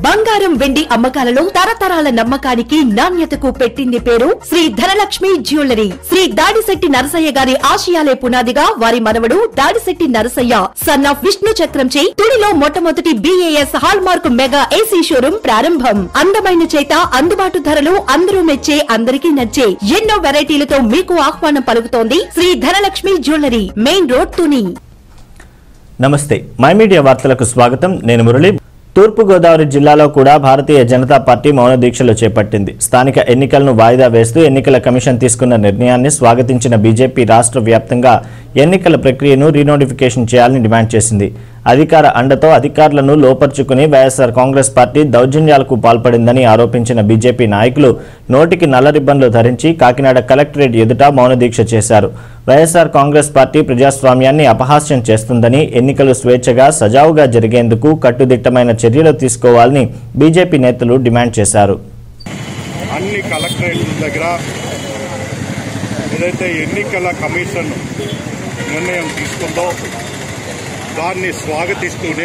బంగారం వెండి అమ్మకాలలో తరతరాల నమ్మకానికి నాణ్యతకు పెట్టింది పేరు శ్రీ ధనలక్ష్మి జ్యువెలరీ శ్రీ దాడిశెట్టి నరసయ్య గారి ఆశయాలే పునాదిగా వారి మనవడు దాడిశెట్టి నరసయ్య సన్ ఆఫ్ విష్ణు చక్రంచే తుడిలో మొట్టమొదటి BAS hallmark mega AC showroom ప్రారంభం అందమైన చేత అందుబాటు ధరలు అందరూ మెచ్చే అందరికీ నచ్చే ఎన్నో వెరైటీలతో మీకు ఆహ్వానం పలుకుతోంది Shri Dhanalakshmi jewellery main road Tuni నమస్తే మై మీడియా వార్తలకు స్వాగతం నేను మురళి తూర్పుగోదావరి జిల్లాలో కూడా భారతీయ జనతా పార్టీ మౌన దీక్షలు చేపట్టింది స్థానిక ఎన్నికలను వాయిదా వేస్తూ ఎన్నికల కమిషన్ తీసుకున్న నిర్ణయాన్ని స్వాగతించిన బీజేపీ రాష్ట్ర వ్యాప్తంగా ఎన్నికల ప్రక్రియను రీనోటిఫికేషన్ చేయాలని డిమాండ్ చేసింది అధికార అండతో అధికారులను లోపర్చుకుని వైఎస్ఆర్ కాంగ్రెస్ పార్టీ దౌర్జన్యాలకు పాల్పడిందని ఆరోపించిన బీజేపీ నాయకులు నోటికి నల్ల రిబ్బన్లు ధరించి కాకినాడ కలెక్టరేట్ ఎదుట మౌన దీక్ష చేశారు వైఎస్ఆర్ కాంగ్రెస్ పార్టీ ప్రజాస్వామ్యాన్ని అపహాస్యం చేస్తుందని ఎన్నికలు స్వేచ్ఛగా సజావుగా జరిగేందుకు కట్టుదిట్టమైన చర్యలు తీసుకోవాలని బీజేపీ నేతలు డిమాండ్ చేశారు అన్ని కలెక్టరేట్ల దగ్గర ఏదైతే ఎన్నికల కమిషన్ నిర్ణయం తీసుకుందో దాన్ని స్వాగతిస్తూనే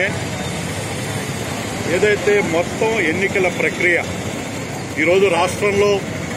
ఏదైతే మొత్తం ఎన్నికల ప్రక్రియ ఈరోజు రాష్ట్రంలో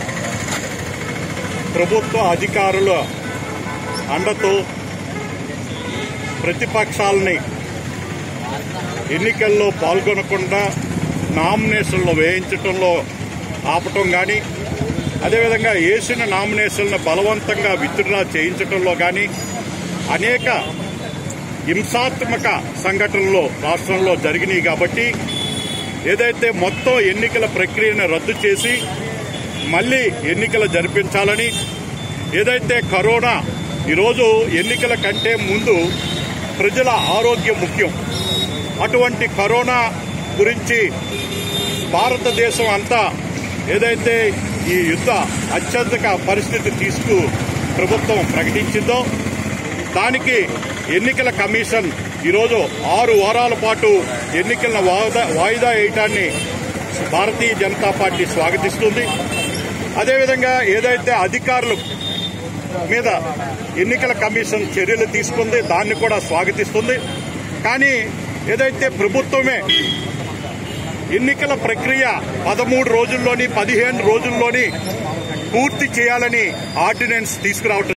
ప్రభుత్వ అధికారుల అండతో ప్రతిపక్షాలని ఎన్నికల్లో పాల్గొనకుండా నామినేషన్లు వేయించడంలో ఆపటం కానీ అదేవిధంగా వేసిన నామినేషన్లను బలవంతంగా విత్డ్రా చేయించడంలో కానీ అనేక హింసాత్మక సంఘటనలు రాష్ట్రంలో జరిగినాయి కాబట్టి ఏదైతే మొత్తం ఎన్నికల ప్రక్రియను రద్దు చేసి మళ్ళీ ఎన్నికలు జరిపించాలని ఏదైతే కరోనా ఈరోజు ఎన్నికల కంటే ముందు ప్రజల ఆరోగ్యం ముఖ్యం అటువంటి కరోనా గురించి భారతదేశం అంతా ఏదైతే ఈ యుద్ధ అత్యధిక పరిస్థితి తీసుకు ప్రభుత్వం ప్రకటించిందో దానికి ఎన్నికల కమిషన్ ఈరోజు ఆరు వారాల పాటు ఎన్నికలను వాయిదా వాయిదా వేయటాన్ని భారతీయ జనతా పార్టీ స్వాగతిస్తుంది అదేవిధంగా ఏదైతే అధికారులు మీద ఎన్నికల కమిషన్ చర్యలు తీసుకుంది దాన్ని కూడా స్వాగతిస్తుంది కానీ ఏదైతే ప్రభుత్వమే ఎన్నికల ప్రక్రియ పదమూడు రోజుల్లోని పదిహేను రోజుల్లోని పూర్తి చేయాలని ఆర్డినెన్స్ తీసుకురావటం